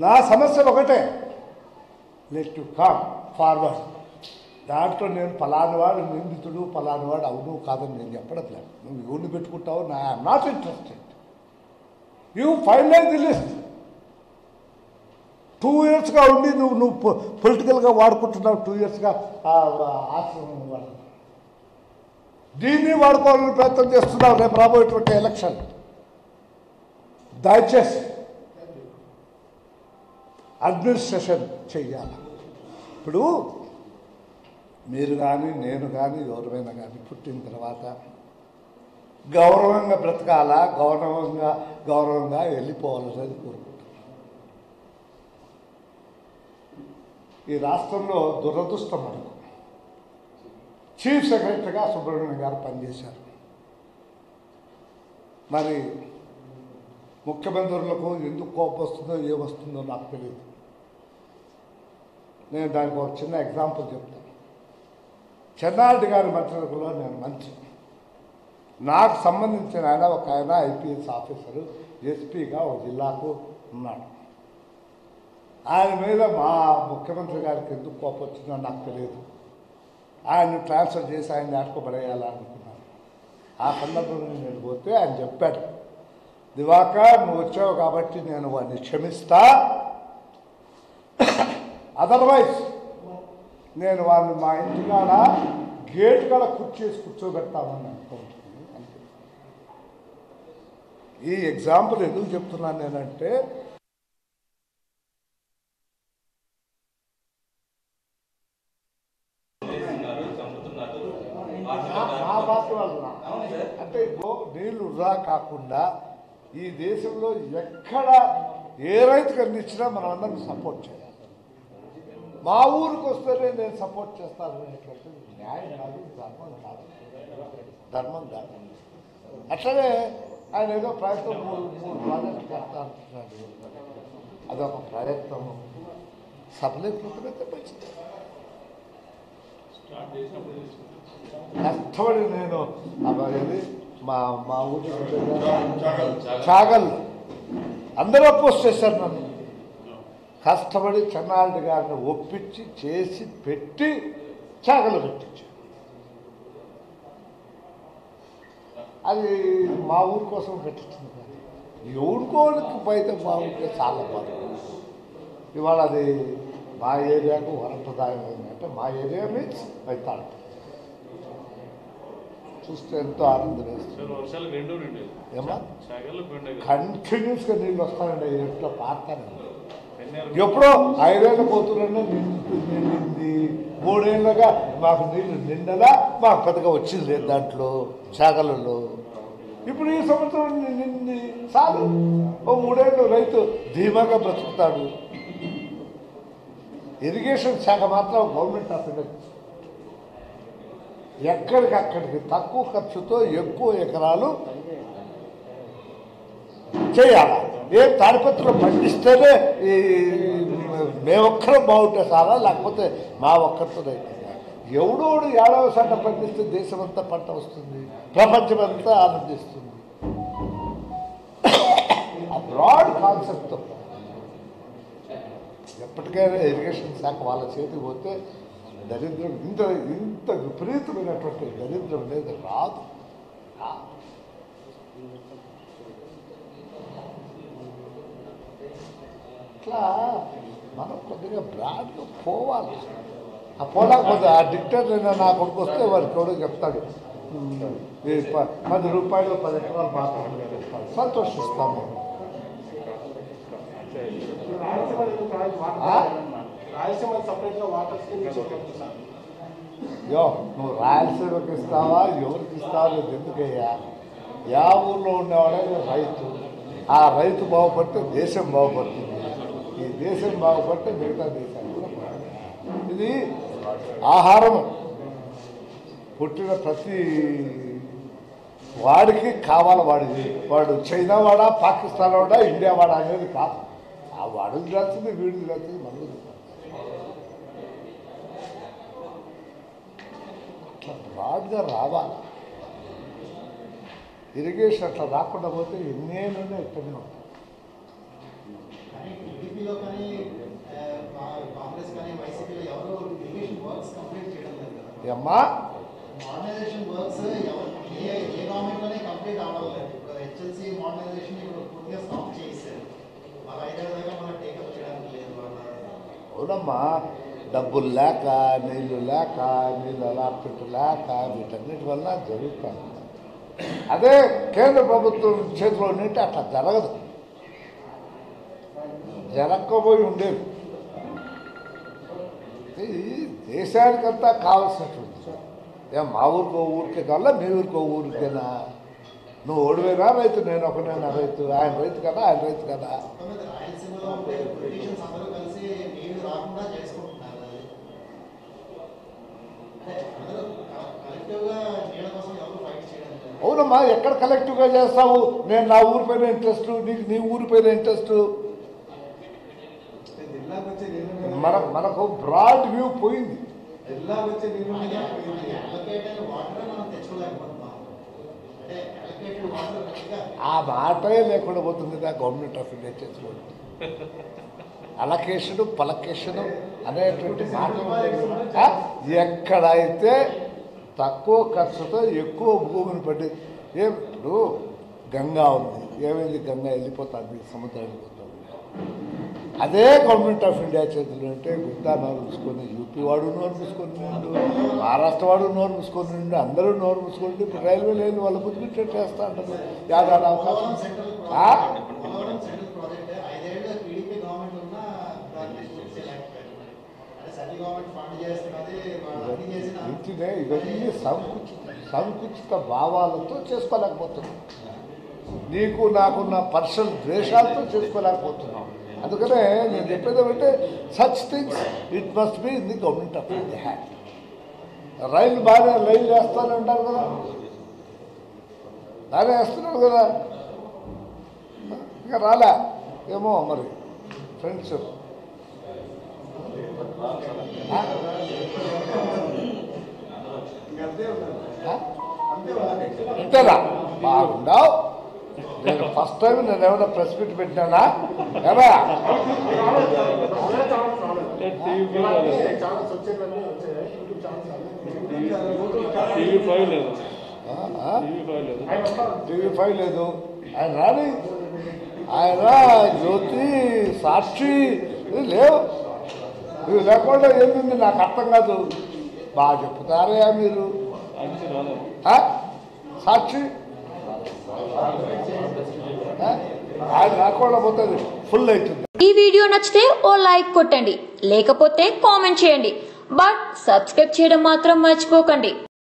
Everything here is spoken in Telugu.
నా సమస్య ఒకటే లెట్ టు కమ్ ఫార్వర్డ్ దాంట్లో నేను ఫలాని వాడు నిందితుడు ఫలాని వాడు అవును కాదని నేను చెప్పడం లేదు నువ్వు ఎవరిని పెట్టుకుంటావు నా I'm not interested you finalise the list two ఇయర్స్గా ఉండి నువ్వు నువ్వు పొలిటికల్గా వాడుకుంటున్నావు టూ ఇయర్స్గా ఆశ్రమం వాడు దీన్ని వాడుకోవాలని ప్రయత్నం చేస్తున్నావు రేపు రాబోయేటువంటి ఎలక్షన్ దయచేసి అడ్మినిస్ట్రేషన్ చెయ్యాలి ఇప్పుడు మీరు కానీ నేను కానీ ఎవరైనా కానీ పుట్టిన తర్వాత గౌరవంగా బ్రతకాలా గౌరవంగా గౌరవంగా వెళ్ళిపోవాలనేది కోరుకుంటున్నాను ఈ రాష్ట్రంలో దురదృష్టం మనకు చీఫ్ సెక్రటరీగా సుబ్రహ్మణ్యం గారు పనిచేశారు మరి ముఖ్యమంత్రులకు ఎందుకు కోపం వస్తుందో ఏమొస్తుందో నాకు తెలియదు నేను దానికి ఒక చిన్న ఎగ్జాంపుల్ చెప్తాను చెన్నారెడ్డి గారి మంత్రివర్గంలో నేను మంత్రి నాకు సంబంధించిన ఆయన ఒక ఆయన ఐపీఎస్ ఆఫీసరు ఎస్పీగా ఒక జిల్లాకు ఉన్నాడు ఆయన మీద మా ముఖ్యమంత్రి గారికి ఎందుకు కోపం వచ్చిందో నాకు తెలియదు ఆయన ట్రాన్స్ఫర్ చేసి ఆయన ఆడుకోబడేయాలనుకున్నాను ఆ సందర్భంలో నేను పోతే ఆయన చెప్పాడు దివాకర్ నువ్వు వచ్చావు కాబట్టి నేను వాడిని క్షమిస్తా అదర్వైజ్ నేను వాళ్ళని మా ఇంటికాడ గేట్ కాడ కుర్చేసి కూర్చోబెడతామని అనుకుంటున్నాను అంతే ఈ ఎగ్జాంపుల్ ఎందుకు చెప్తున్నాను నేనంటే మా పార్టీ వాళ్ళు రా. అంటే ఇగో నీళ్లు వృధా కాకుండా ఈ దేశంలో ఎక్కడ ఏ రైతుకు అందించినా మనం అందరం సపోర్ట్ చేయాలి మా ఊరికి వస్తేనే నేను సపోర్ట్ చేస్తాను అనేటువంటిది న్యాయం కాదు ధర్మం కాదు ధర్మం కాదు అట్లనే ఆయన ఏదో ప్రయత్నం మూడు మూడు ప్రాజెక్టులు కడతా అంటున్నాడు అదొక ప్రయత్నం సఫలీకృతమైతే మంచిది కష్టపడి నేను అబ్బాయి మా మా ఊరి చాగల్ అందరూ అపోజ్ చేశారు నన్ను కష్టపడి చెన్నారెడ్డి గారిని ఒప్పించి చేసి పెట్టి చాగలు పెట్టించాను అది మా ఊరి కోసం పెట్టించింది కాదు ఎవరికోనికి బయట బాగుంటే చాలా బాగుంది ఇవాళ అది మా ఏరియాకు వరప్రదాయం అంటే మా ఏరియా మీన్స్ వైతాడు చూస్తే ఎంతో ఆనందం వేస్తుంది సార్ వర్షాలు రెండు రెండు ఏమ్మా శాఖలు పండుగ కంటిన్యూస్గా నీళ్ళు వస్తానండి ఎట్లా పారుతానండి పెన్నేరు ఎప్పుడో ఐదేళ్ళ పోతున్నా నిండు నిండింది మూడేళ్ళగా మాకు నీళ్లు నిండలా మాకు పెద్దగా వచ్చింది లేదు దాంట్లో శాఖలలో ఇప్పుడు ఈ సంవత్సరం ని- నిండి చాలు ఓ మూడేళ్ళు రైతు ధీమాగా బ్రతుకుతాడు ఇరిగేషన్ శాఖ మాత్రం గవర్నమెంట్ ఆఫ్ ఇండియా ఎక్కడికక్కడికి తక్కువ ఖర్చుతో ఎక్కువ ఎకరాలు చేయాలి ఏ తాడిపత్రిలో పండిస్తేనే ఈ మేమొక్కరం బాగుంటే చాలా లేకపోతే మా ఒక్కరితో ఎవడోడు ఏడవ సంట పండిస్తే దేశమంతా పంట వస్తుంది ప్రపంచమంతా ఆనందిస్తుంది ఆ బ్రాడ్ కాన్సెప్ట్తో ఎప్పటికైనా ఇరిగేషన్ శాఖ వాళ్ళ చేతికి పోతే దరిద్రం ఇంత ఇంత విపరీతమైనటువంటి దరిద్రం అనేది రాదు రాదు. ఇట్లా మనం కొద్దిగా బ్రాడ్గా పోవాలి ఆ పోలా కొద్దిగా ఆ డిక్టర్ నా కొడుకు వస్తే వాడి కొడుకు చెప్తాడు "ఉమ్, ఈ ప- పది రూపాయలు పది ఎకరాలు మాత్రమే చెప్తాడు సంతోషిస్తాము ఆ? రాయలసీమ సపరేట్ గా వాటర్ స్కీమ్ సార్ యో నువ్వు రాయలసీమకి ఇస్తావా ఎవరికి ఇస్తావా లేదు ఎందుకయ్యా యా ఊళ్ళో ఉండేవాడే రైతు ఆ రైతు బాగుపడితే దేశం బాగుపడుతుంది ఈ దేశం బాగుపడితే మిగతా దేశాలు కూడా బాగుపడతాయి. ఇది ఆహారం పుట్టిన ప్రతి వాడికి కావాలి వాడిది వాడు చైనా వాడా పాకిస్తాన్ వాడా ఇండియా వాడా అనేది కాదు ఆ వాడు తినాల్సింది వీడు తినాల్సింది మనకు అట్లా బ్రాడ్గా రావాలి ఇరిగేషన్ అట్లా రాకుండా పోతే ఎన్నేళ్ళనే ఇక్కడనే ఉంటాయి టీడీపీలో కానీ ఆ, కా- కాంగ్రెస్ కానీ వైసీపీలో ఎవరు ఇరిగేషన్ వర్క్స్ కంప్లీట్ చేయడం లేదు కదా ఏమ్మా మోడర్నైజేషన్ వర్క్స్ ఎవరు ఏ ఏ గవర్నమెంట్లోనే కంప్లీట్ అవ్వలేదు ఇప్పుడు హెచ్ఎల్సీ మోడర్నైజేషన్ ఇప్పుడు పూర్తిగా స్టాప్ చేశారు వాళ్ళ ఐదేళ్ళ దాకా మనం టేకప్ చేయడానికి లేదు వాళ్ళ అవునమ్మా డబ్బులు లేక నీళ్లు లేక నీళ్ళు అలాట్మెంట్ లేక వీటన్నిటి వల్ల జరుగుతుంది అదే కేంద్ర ప్రభుత్వం చేతిలో ఉంటే అట్లా జరగదు జరగకపోయి ఉండేది ఇది దేశానికంతా కావాల్సినటువంటి ఏ మా ఊరికో ఊరికే కావాలా మీ ఊరికో ఊరికేనా నువ్వు ఓడిపోయినా రైతు నేను ఒకనైనా రైతు ఆయన రైతు కదా ఆయన రైతు కదా తొమ్మిది రాయలసీమలో ఉండే పొలిటీషియన్స్ అందరూ కలిసి నీళ్లు రాకుండా చేసుకుంటున్నారు అది అంటే అందరూ కలెక్టివ్గా నీళ్ళ కోసం ఎవరు ఫైట్ చేయడం లేదు అవునమ్మా ఎక్కడ కలెక్టివ్గా చేస్తావు నేను నా ఊరి పైన ఇంట్రెస్ట్ నీకు నీ ఊరి పైన ఇంట్రెస్ట్ జిల్లాకు వచ్చే నీళ్ళు మన మనకు బ్రాడ్ వ్యూ పోయింది జిల్లాకు వచ్చే నీళ్ళు అలొకేట్ అయిన వాటర్ మనం తెచ్చుకోలేకపోతున్నాం అంటే అలొకేటెడ్ వాటర్ కరెక్ట్గా ఆ మాటే లేకుండా పోతుంది కదా గవర్నమెంట్ ఆఫ్ ఇండియా చేతిలో అలకేషను పలకేషను అనేటువంటి మాట ఉంటుంది. ఆ? ఎక్కడైతే తక్కువ ఖర్చుతో ఎక్కువ భూమిని పట్టి ఏం ఇప్పుడు గంగా ఉంది ఏమైంది గంగా వెళ్ళిపోతుంది సముద్రానికి పోతుంది అదే గవర్నమెంట్ ఆఫ్ ఇండియా చేతులు అంటే గుత్తా నోరు మూసుకొని యూపీ వాడు నోరు మూసుకొని నిండు మహారాష్ట్ర వాడు నోరు మూసుకొని నిండు అందరూ నోరు మూసుకొని ఇప్పుడు రైల్వే లైన్ వాళ్ళ బుద్ధి చేస్తా అంటారు యాదాడు అవకాశం పోలవరం సెంట్రల్ ఆ? ప్రాజెక్ట్ పోలవరం సెంట్రల్ ప్రాజెక్ట్ ఐదేళ్ళు టీడీపీ గవర్నమెంట్ ఉన్నా దాన్ని పూర్తి చేయలేకపోయారు అంటే సెంట్రల్ గవర్నమెంట్ ఫండ్ చేస్తున్నది వాళ్ళు అన్ని చేసిన ఇంటినే ఇవన్నీ సంకుచిత సంకుచిత భావాలతో చేసుకోలేకపోతున్నాం నీకు నాకున్న పర్సనల్ ద్వేషాలతో చేసుకోలేకపోతున్నాం అందుకనే నేను చెప్పేది ఏమంటే such things it must be in the government of India hand rail బాగా లైన్ వేస్తానంటారు కదా బాగానే వేస్తున్నారు కదా ఇంకా రాలే ఏమో మరి ఫ్రెండ్స్ అంతే ఉన్నారు ఆ? అంతే ఉన్నారు అంతేనా బాగుండవు నేను ఫస్ట్ టైం నేను ఏమైనా ప్రెస్ మీట్ పెట్టినానా ఏమా టీవీ ఫైవ్ రాలేదు. ఛానల్స్ వచ్చేవన్నీ వచ్చాయి యూట్యూబ్ ఛానల్స్ టీవీ ఫైవ్ లేదు ఆ, ఆ? టీవీ ఫైవ్ లేదు టీవీ ఫైవ్ లేదు ఆయన రాని ఆయన జ్యోతి సాక్షి ఇది లేవు ఇవి లేకుండా ఏంది నాకు అర్థం కాదు బాగా చెప్తారయ్యా మీరు సాక్షి రాలేదు ఆ? సాక్షి ఆ? ఆయన రాకుండా పోతుంది ఫుల్ అవుతుంది ఈ వీడియో నచ్చితే ఓ లైక్ కొట్టండి లేకపోతే కామెంట్ చేయండి బట్ సబ్స్క్రైబ్ చేయడం మాత్రం మర్చిపోకండి